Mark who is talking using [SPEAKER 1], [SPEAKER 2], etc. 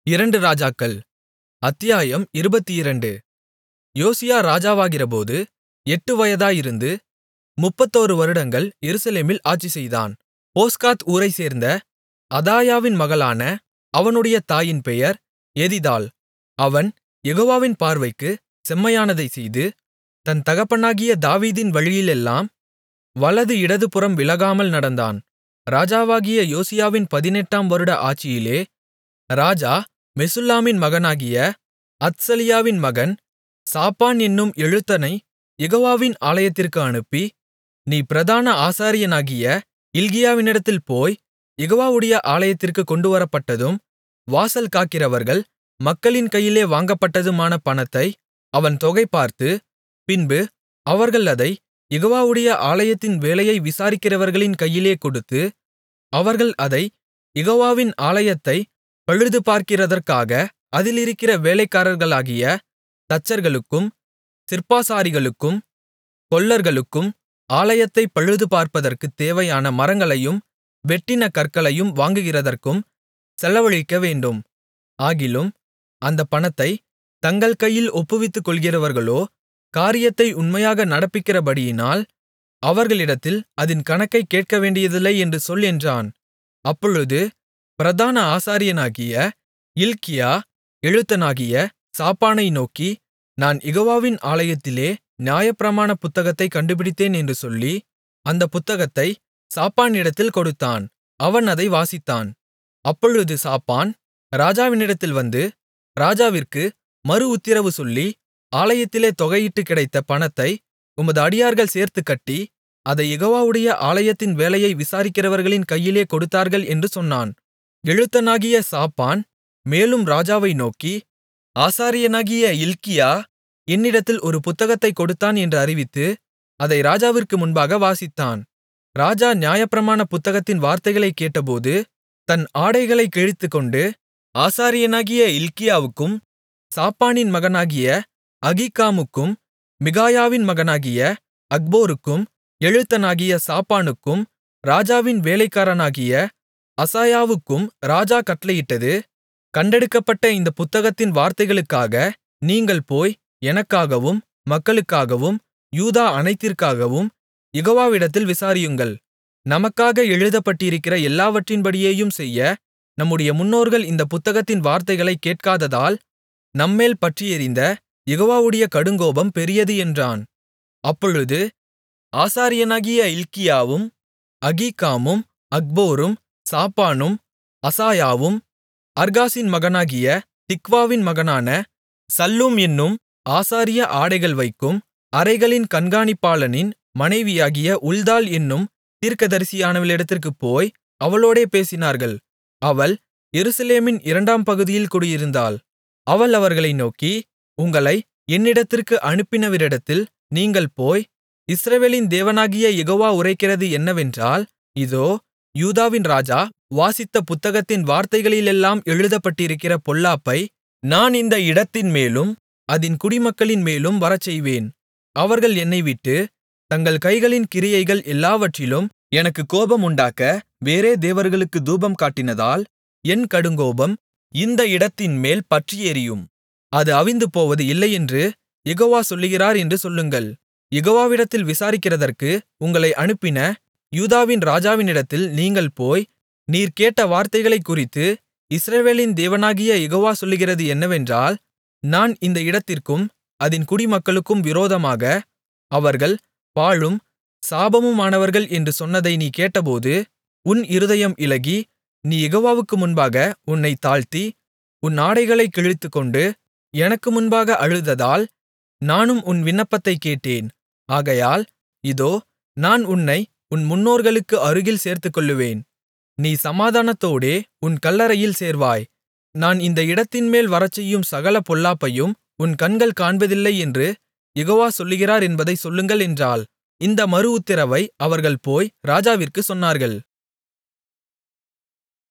[SPEAKER 1] இரண்டு ராஜாக்கள் அத்தியாயம் இருபத்திரண்டு யோசியா ராஜாவாகிறபோது எட்டு வயதாயிருந்து முப்பத்தொரு வருடங்கள் எருசலேமில் ஆட்சிசெய்தான் போஸ்காத் ஊரைச்சேர்ந்த அதாயாவின் மகளான அவனுடைய தாயின் பெயர் எதிதாள் அவன் யெகோவாவின் பார்வைக்குச் செம்மையானதைச் செய்து தன் தகப்பனாகிய தாவீதின் வழியிலெல்லாம் வலது இடதுபுறம் விலகாமல் நடந்தான் ராஜாவாகிய யோசியாவின் பதினெட்டாம் வருட ஆட்சியிலே ராஜா மெசுல்லாமின் மகனாகிய அத்சலியாவின் மகன் சாப்பான் என்னும் எழுத்தனைக் யெகோவாவின் ஆலயத்திற்கு அனுப்பி நீ பிரதான ஆசாரியனாகிய இல்க்கியாவினிடத்தில் போய் யெகோவாவுடைய ஆலயத்திற்குக் கொண்டுவரப்பட்டதும் வாசல் காக்கிறவர்கள் மக்களின் கையிலே வாங்கப்பட்டதுமான பணத்தை அவன் தொகைபார்த்து பின்பு அவர்கள் அதைக் யெகோவாவுடைய ஆலயத்தின் வேலையை விசாரிக்கிறவர்களின் கையிலே கொடுத்து அவர்கள் அதைக் யெகோவாவின் ஆலயத்தைப் பழுதுபார்க்கிறதற்காக அதிலிருக்கிற வேலைக்காரர்களாகிய தச்சர்களுக்கும் சிற்பாசாரிகளுக்கும் கொல்லர்களுக்கும் ஆலயத்தைப் பழுதுபார்ப்பதற்குத் தேவையான மரங்களையும் வெட்டின கற்களையும் வாங்குகிறதற்கும் செலவழிக்கவேண்டும் ஆகிலும் அந்தப் பணத்தைத் தங்கள் கையில் ஒப்புவித்துக்கொள்கிறவர்களோ காரியத்தை உண்மையாக நடப்பிக்கிறபடியினால் அவர்களிடத்தில் அதின் கணக்கைக் கேட்கவேண்டியதில்லை என்று சொல் என்றான் அப்பொழுது பிரதான ஆசாரியனாகிய இல்க்கியா எழுத்தனாகிய சாப்பானை நோக்கி நான் யெகோவாவின் ஆலயத்திலே நியாயப்பிரமாண புத்தகத்தைக் கண்டுபிடித்தேன் என்று சொல்லி அந்தப் புத்தகத்தை சாப்பானிடத்தில் கொடுத்தான் அவன் அதை வாசித்தான் அப்பொழுது சாப்பான் ராஜாவினிடத்தில் வந்து ராஜாவிற்கு மறுஉத்திரவு சொல்லி ஆலயத்திலே தொகையிட்டுக் கிடைத்த பணத்தை உமது அடியார்கள் சேர்த்துக் கட்டி அதைக் யெகோவாவுடைய ஆலயத்தின் வேலையை விசாரிக்கிறவர்களின் கையிலே கொடுத்தார்கள் என்று சொன்னான் எழுத்தனாகிய சாப்பான் மேலும் ராஜாவை நோக்கி ஆசாரியனாகிய இல்க்கியா என்னிடத்தில் ஒரு புத்தகத்தைக் கொடுத்தான் என்று அறிவித்து அதை ராஜாவிற்கு முன்பாக வாசித்தான் ராஜா நியாயப்பிரமாண புத்தகத்தின் வார்த்தைகளைக் கேட்டபோது தன் ஆடைகளைக் கிழித்துக்கொண்டு ஆசாரியனாகிய இல்க்கியாவுக்கும் சாப்பானின் மகனாகிய அகீக்காமுக்கும் மிகாயாவின் மகனாகிய அக்போருக்கும் எழுத்தனாகிய சாப்பானுக்கும் ராஜாவின் வேலைக்காரனாகிய அசாயாவுக்கும் ராஜா கட்டளையிட்டது கண்டெடுக்கப்பட்ட இந்த புத்தகத்தின் வார்த்தைகளுக்காக நீங்கள் போய் எனக்காகவும் மக்களுக்காகவும் யூதா அனைத்திற்காகவும் யெகோவாவிடத்தில் விசாரியுங்கள் நமக்காக எழுதப்பட்டிருக்கிற எல்லாவற்றின்படியேயும் செய்ய நம்முடைய முன்னோர்கள் இந்த புத்தகத்தின் வார்த்தைகளைக் கேட்காததால் நம்மேல் பற்றியெரிந்த யெகோவாவுடைய கடுங்கோபம் பெரியது என்றான் அப்பொழுது ஆசாரியனாகிய இல்க்கியாவும் அகீக்காமும் அக்போரும் சாப்பானும் அசாயாவும் அர்காசின் மகனாகிய திக்வாவின் மகனான சல்லூம் என்னும் ஆசாரிய ஆடைகள் வைக்கும் அறைகளின் கண்காணிப்பாளனின் மனைவியாகிய உல்தாள் என்னும் தீர்க்கதரிசியானவளிடத்திற்குப் போய் அவளோடே பேசினார்கள் அவள் எருசலேமின் இரண்டாம் பகுதியில் குடியிருந்தாள் அவள் அவர்களை நோக்கி உங்களை என்னிடத்திற்கு அனுப்பினவரிடத்தில் நீங்கள் போய் இஸ்ரவேலின் தேவனாகிய யெகோவா உரைக்கிறது என்னவென்றால் இதோ யூதாவின் ராஜா வாசித்த புத்தகத்தின் வார்த்தைகளிலெல்லாம் எழுதப்பட்டிருக்கிற பொல்லாப்பை நான் இந்த இடத்தின்மேலும் அதின் குடிமக்களின் மேலும் வரச்செய்வேன் அவர்கள் என்னை விட்டு தங்கள் கைகளின் கிரியைகள் எல்லாவற்றிலும் எனக்கு கோபம் உண்டாக்க வேறே தேவர்களுக்கு தூபம் காட்டினதால் என் கடுங்கோபம் இந்த இடத்தின்மேல் பற்றியெரியும் அது அவிந்து போவது இல்லையென்று யெகோவா சொல்லுகிறார் என்று சொல்லுங்கள் யெகோவாவிடத்தில் விசாரிக்கிறதற்கு உங்களை அனுப்பின யூதாவின் ராஜாவினிடத்தில் நீங்கள் போய் நீர் கேட்ட வார்த்தைகளைக் குறித்து இஸ்ரவேலின் தேவனாகிய யெகோவா சொல்லுகிறது என்னவென்றால் நான் இந்த இடத்திற்கும் அதின் குடிமக்களுக்கும் விரோதமாக அவர்கள் பாழும் சாபமுமானவர்கள் என்று சொன்னதை நீ கேட்டபோது உன் இருதயம் இளகி நீ யெகோவாவுக்கு முன்பாக உன்னைத் தாழ்த்தி உன் ஆடைகளைக் கிழித்துக்கொண்டு எனக்கு முன்பாக அழுததால் நானும் உன் விண்ணப்பத்தைக் கேட்டேன் ஆகையால் இதோ நான் உன்னை உன் முன்னோர்களுக்கு அருகில் சேர்த்துக்கொள்ளுவேன் நீ சமாதானத்தோடே உன் கல்லறையில் சேர்வாய் நான் இந்த இடத்தின்மேல் வரச்செய்யும் சகல பொல்லாப்பையும் உன் கண்கள் காண்பதில்லை என்று யெகோவா சொல்லுகிறார் என்பதைச் சொல்லுங்கள் என்றாள் இந்த மறுஉத்திரவை அவர்கள் போய் ராஜாவிற்குச் சொன்னார்கள்